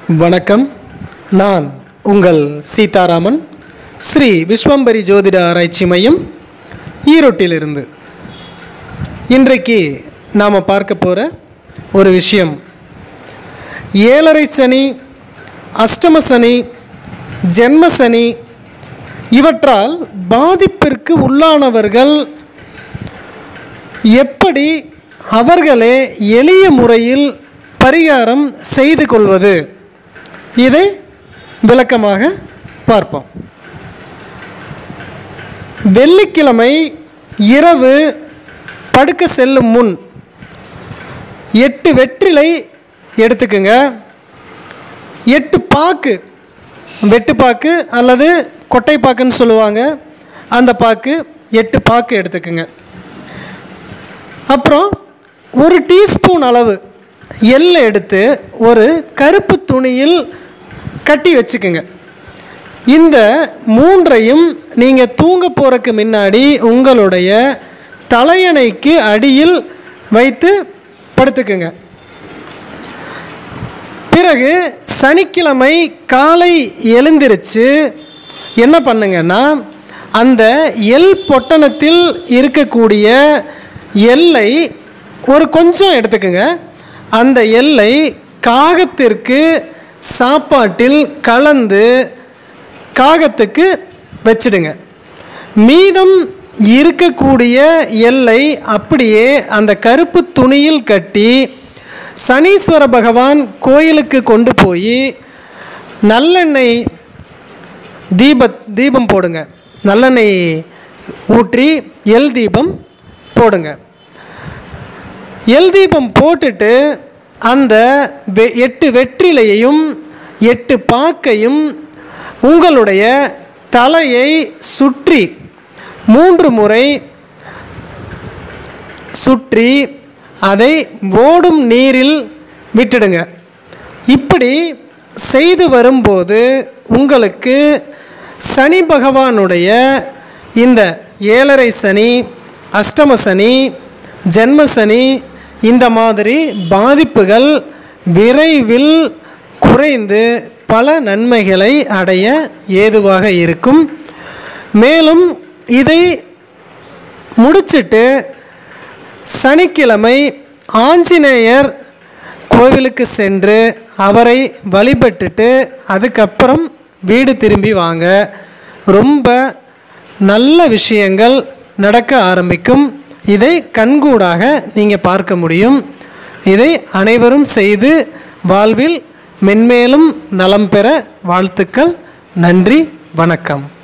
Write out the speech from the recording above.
வணக்கம் நான் உங்கள் சீதாராமன் ஸ்ரீ விஸ்வம்பரி ஜோதிட ஆராய்ச்சி மையம் ஈரோட்டிலிருந்து இன்றைக்கு நாம் பார்க்க போகிற ஒரு விஷயம் ஏழரை சனி அஷ்டம சனி ஜென்ம சனி இவற்றால் பாதிப்பிற்கு உள்ளானவர்கள் எப்படி அவர்களே எளிய முறையில் பரிகாரம் செய்து கொள்வது இதை விளக்கமாக பார்ப்போம் வெள்ளிக்கிழமை இரவு படுக்க செல்லும் முன் எட்டு வெற்றிலை எடுத்துக்குங்க எட்டு பாக்கு வெட்டுப்பாக்கு அல்லது கொட்டை பாக்குன்னு சொல்லுவாங்க அந்த பாக்கு எட்டு பாக்கு எடுத்துக்குங்க அப்புறம் ஒரு டீஸ்பூன் அளவு எள்ளை எடுத்து ஒரு கருப்பு துணியில் கட்டி வச்சுக்குங்க இந்த மூன்றையும் நீங்கள் தூங்க போகிறக்கு முன்னாடி உங்களுடைய தலையணைக்கு அடியில் வைத்து படுத்துக்குங்க பிறகு சனிக்கிழமை காலை எழுந்திருச்சு என்ன பண்ணுங்கன்னா அந்த எல் பொட்டணத்தில் இருக்கக்கூடிய எல்லை ஒரு கொஞ்சம் எடுத்துக்கோங்க அந்த எல்லை காகத்திற்கு சாப்பாட்டில் கலந்து காகத்துக்கு வச்சிடுங்க மீதம் இருக்கக்கூடிய எல்லை அப்படியே அந்த கருப்பு துணியில் கட்டி சனீஸ்வர பகவான் கோயிலுக்கு கொண்டு போய் நல்லெண்ணெய் தீப தீபம் போடுங்க நல்லெண்ணெய் ஊற்றி எல் தீபம் போடுங்க எல் தீபம் போட்டுட்டு அந்த வெ எட்டு வெற்றிலையையும் எட்டு பாக்கையும் உங்களுடைய தலையை சுற்றி மூன்று முறை சுற்றி அதை ஓடும் நீரில் விட்டுடுங்க இப்படி செய்து வரும்போது உங்களுக்கு சனி பகவானுடைய இந்த ஏழரை சனி அஷ்டம சனி ஜென்ம சனி இந்த மாதிரி பாதிப்புகள் விரைவில் குறைந்து பல நன்மைகளை அடைய ஏதுவாக இருக்கும் மேலும் இதை முடிச்சிட்டு சனிக்கிழமை ஆஞ்சநேயர் கோவிலுக்கு சென்று அவரை வழிபட்டுட்டு அதுக்கப்புறம் வீடு திரும்பி வாங்க ரொம்ப நல்ல விஷயங்கள் நடக்க ஆரம்பிக்கும் இதை கண்கூடாக நீங்கள் பார்க்க முடியும் இதை அனைவரும் செய்து வாழ்வில் மென்மேலும் நலம் பெற வாழ்த்துக்கள் நன்றி வணக்கம்